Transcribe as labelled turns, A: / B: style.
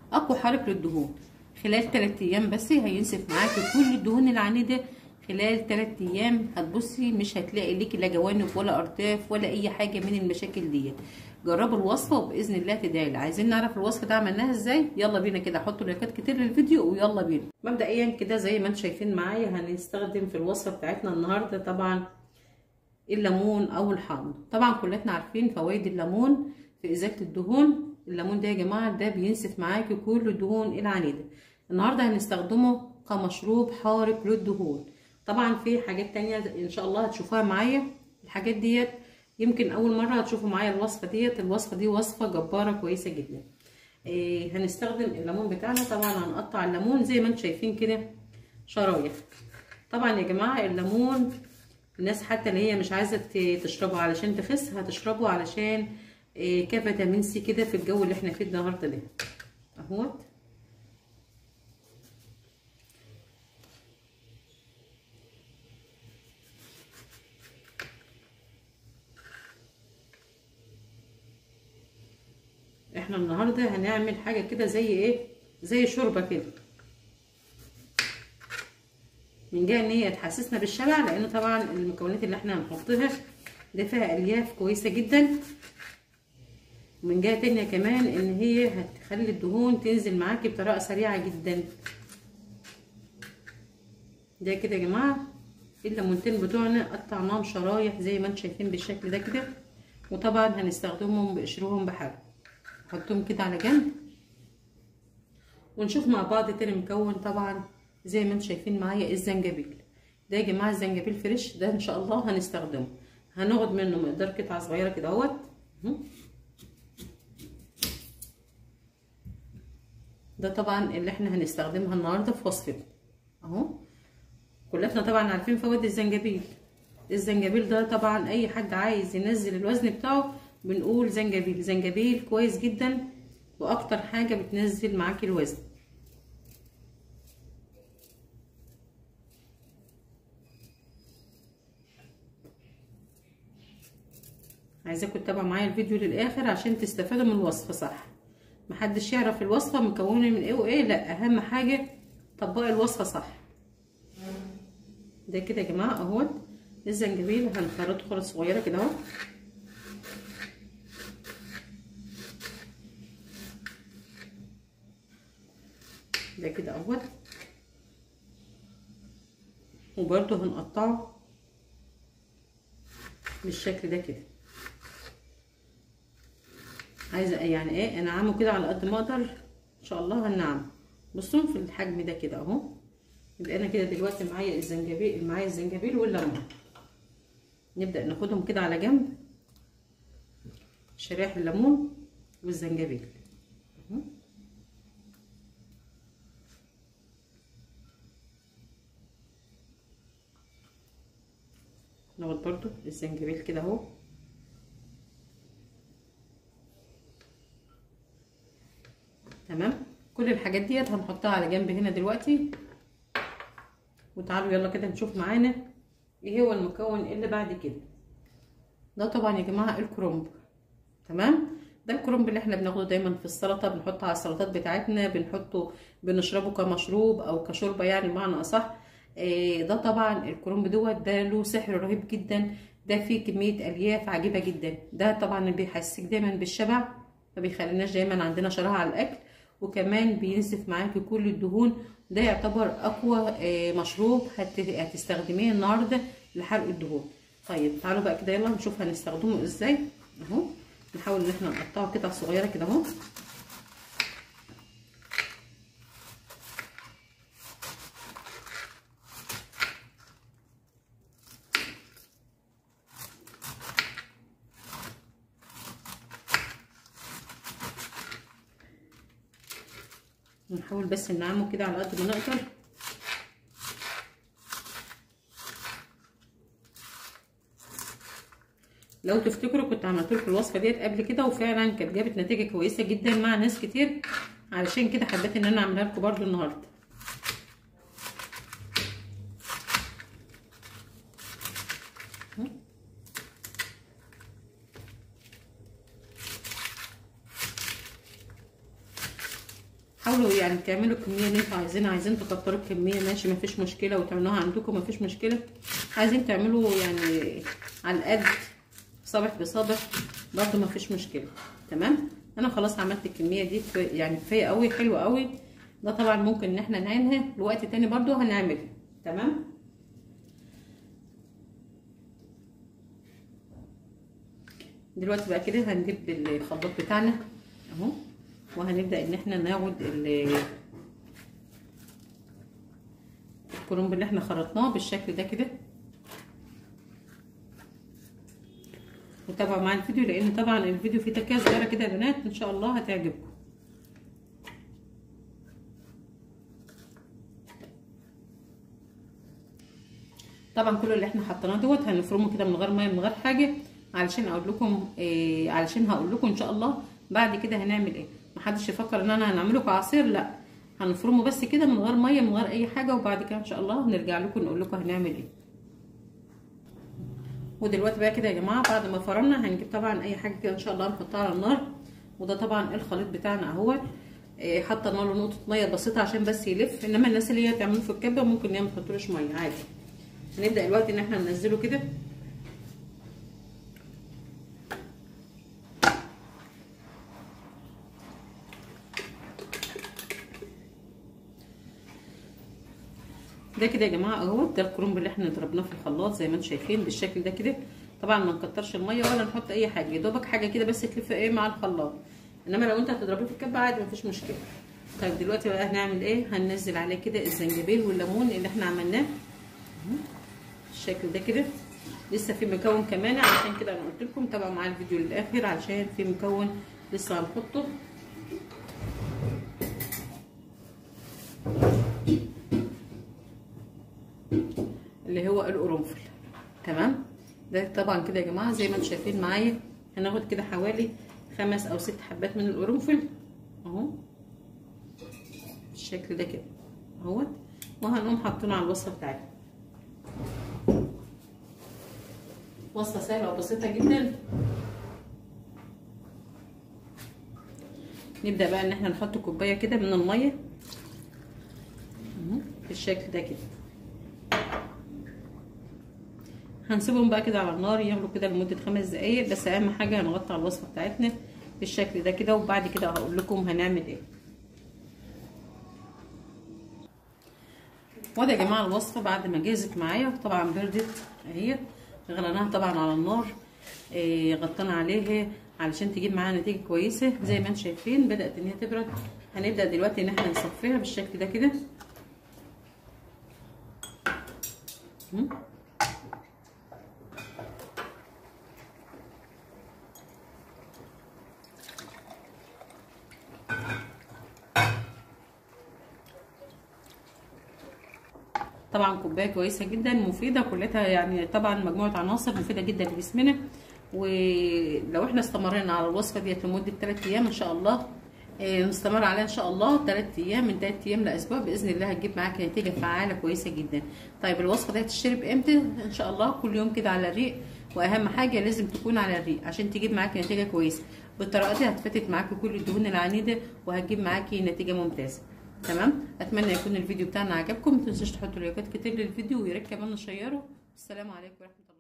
A: اقوى حارق للدهون خلال 3 ايام بس هينسف معاكي كل الدهون العنيده خلال 3 ايام هتبصي مش هتلاقي ليكي لا جوانب ولا ارتاف ولا اي حاجه من المشاكل ديت جربوا الوصفه وباذن الله تدعي لي عايزين نعرف الوصفه ده عملناها ازاي يلا بينا كده حطوا لايكات كتير للفيديو ويلا بينا مبدئيا كده زي ما انتم شايفين معايا هنستخدم في الوصفه بتاعتنا النهارده طبعا الليمون او الحامض طبعا كلنا عارفين فوائد الليمون في ازاله الدهون الليمون ده يا جماعه ده بينسف معاكي كل الدهون العنيده النهارده هنستخدمه كمشروب حارق للدهون طبعا في حاجات تانية ان شاء الله هتشوفوها معايا الحاجات ديت يمكن اول مره هتشوفوا معايا الوصفه ديت الوصفه دي وصفه جباره كويسه جدا إيه هنستخدم الليمون بتاعنا طبعا هنقطع الليمون زي ما انتم شايفين كده شرايح طبعا يا جماعه الليمون الناس حتى اللي هي مش عايزه تشربه علشان تخس هتشربه علشان إيه كفيتامين سي كده في الجو اللي احنا فيه النهارده ده اهوت احنا النهارده هنعمل حاجه كده زي ايه زي شوربه كده من جهه ان هي تحسسنا بالشبع لان طبعا المكونات اللي احنا هنحطها ده فيها الياف كويسه جدا ومن جهه تانية كمان ان هي هتخلي الدهون تنزل معاكي بطريقه سريعه جدا ده كده يا جماعه الليمونتين بتوعنا قطعناهم شرايح زي ما انتم شايفين بالشكل ده كده وطبعا هنستخدمهم بقشرهم بحاجه نحطهم كده على جنب ونشوف مع بعض تاني مكون طبعا زي ما انتم شايفين معايا الزنجبيل ده يا جماعه الزنجبيل فريش ده ان شاء الله هنستخدمه هناخد منه مقدار قطعه صغيره كده اهوت ده طبعا اللي احنا هنستخدمها النهارده في وصفتنا اهو كلنا طبعا عارفين فوائد الزنجبيل الزنجبيل ده طبعا اي حد عايز ينزل الوزن بتاعه بنقول زنجبيل زنجبيل كويس جدا واكتر حاجه بتنزل معاكي الوزن عايزاكم تتابعوا معايا الفيديو للاخر عشان تستفادوا من الوصفه صح محدش يعرف الوصفه مكونه من ايه وايه لا اهم حاجه طبقي الوصفه صح ده كده يا جماعه اهوت الزنجبيل هنخرطه خرط صغيره كده اهو ده كده اهوت وبرده هنقطعه بالشكل ده كده عايزه يعني ايه انعمه كده على قد ما اقدر ان شاء الله هنعمه بصوا في الحجم ده كده اهو يبقى انا كده دلوقتي معايا الزنجبيل معايا الزنجبيل والليمون نبدا ناخدهم كده على جنب شرايح الليمون والزنجبيل اهو ناخد برضو الزنجبيل كده اهو تمام كل الحاجات ديت هنحطها على جنب هنا دلوقتي وتعالوا يلا كده نشوف معانا ايه هو المكون اللي بعد كده ده طبعا يا جماعه الكرنب تمام ده الكرنب اللي احنا بناخده دايما في السلطه بنحطه على السلطات بتاعتنا بنحطه بنشربه كمشروب او كشوربه يعني بمعنى اصح ده طبعا الكرنب دوت ده له سحر رهيب جدا ده فيه كميه الياف عجيبه جدا ده طبعا بيحسسك دايما بالشبع ما بيخليناش دايما عندنا شراهه على الاكل وكمان بينسف معاكي كل الدهون ده يعتبر اقوى مشروب هتستخدميه النهارده لحرق الدهون طيب تعالوا بقى كده يلا نشوف هنستخدمه ازاي اهو نحاول ان احنا نقطعه قطع صغيره كده اهو نحاول بس ننعمه كده على قد ما نقدر لو تفتكروا كنت عملت لكم الوصفه ديت قبل كده وفعلا كانت جابت نتيجه كويسه جدا مع ناس كتير علشان كده حبيت ان انا اعملها لكم برده النهارده حاولوا يعني تعملوا الكميه اللي انتوا عايزينها عايزين تكتروا الكميه ماشي مفيش مشكله وتعملوها عندكم مفيش مشكله عايزين تعملوا يعني على القد صابح بصابح برضو مفيش مشكله تمام انا خلاص عملت الكميه دي يعني كفايه قوي حلوه قوي ده طبعا ممكن ان احنا نعينها لوقت تاني برضو هنعملها تمام دلوقتي بقى كده هنجيب الخلاط بتاعنا اهو وهنبدا ان احنا ناخد الكرنب اللي احنا خرطناه بالشكل ده كده وتابعوا معايا الفيديو لان طبعا الفيديو فيه تكايه صغيره كده يا بنات ان شاء الله هتعجبكم طبعا كل اللي احنا حطيناه دوت هنفرمه كده من غير ميه من غير حاجه علشان اقول لكم إيه علشان هقول لكم ان شاء الله بعد كده هنعمل ايه محدش يفكر ان انا هنعمله كعصير لا هنفرمه بس كده من غير ميه من غير اي حاجه وبعد كده ان شاء الله نرجع لكم نقول لكم هنعمل ايه ودلوقتي بقى كده يا جماعه بعد ما فرمنا هنجيب طبعا اي حاجه كده ان شاء الله نحطها على النار وده طبعا الخليط بتاعنا اهو إيه حاطه له نقطه ميه بسيطه عشان بس يلف انما الناس اللي هي تعمله في الكبه ممكن ان هي ما تحطلوش ميه عادي هنبدا دلوقتي ان احنا ننزله كده ده كده يا جماعه اهو ده الكرنب اللي احنا ضربناه في الخلاط زي ما انتم شايفين بالشكل ده كده طبعا ما نكترش الميه ولا نحط اي حاجه يا دوبك حاجه كده بس تلف ايه مع الخلاط انما لو انت هتضربيه في الكبه عادي مفيش مشكله طيب دلوقتي بقى هنعمل ايه هننزل عليه كده الزنجبيل والليمون اللي احنا عملناه بالشكل ده كده لسه في مكون كمان عشان كده انا قلت لكم تابعوا معايا الفيديو للاخر علشان في مكون لسه هنحطه اللي هو القرنفل تمام ده طبعا كده يا جماعه زي ما انتم شايفين معايا هناخد كده حوالي خمس او ست حبات من القرنفل اهو بالشكل ده كده اهوت وهنقوم حاطينه على الوصفه بتاعتنا وصفه سهله وبسيطه جدا نبدا بقى ان احنا نحط كوبايه كده من الميه بالشكل ده كده هنسيبهم بقى كده على النار يغلوا كده لمده خمس دقايق بس اهم حاجه هنغطي على الوصفه بتاعتنا بالشكل ده كده وبعد كده هقول لكم هنعمل ايه وده يا جماعه الوصفه بعد ما جازت معايا طبعا بردت اهي غليناها طبعا على النار إيه غطينا عليها علشان تجيب معانا نتيجه كويسه زي ما انتم شايفين بدات ان هي تبرد هنبدا دلوقتي ان احنا نصفيها بالشكل ده كده طبعا كوبايه كويسه جدا مفيده كلها يعني طبعا مجموعه عناصر مفيده جدا لجسمنا ولو احنا استمرينا على الوصفه ديت لمده 3 ايام ان شاء الله نستمر عليها ان شاء الله 3 ايام من 3 ايام لاسبوع باذن الله هتجيب معاك نتيجه فعاله كويسه جدا طيب الوصفه دي هتشترب امتى ان شاء الله كل يوم كده على الريق واهم حاجه لازم تكون على الريق عشان تجيب معاكي نتيجه كويسه بالطريقه دي هتفتت معاكي كل الدهون العنيده وهتجيب معاكي نتيجه ممتازه تمام اتمنى يكون الفيديو بتاعنا عجبكم ما تنسوش تحطوا لايكات كتير للفيديو ويا ريت كمان نشيره السلام عليكم ورحمه الله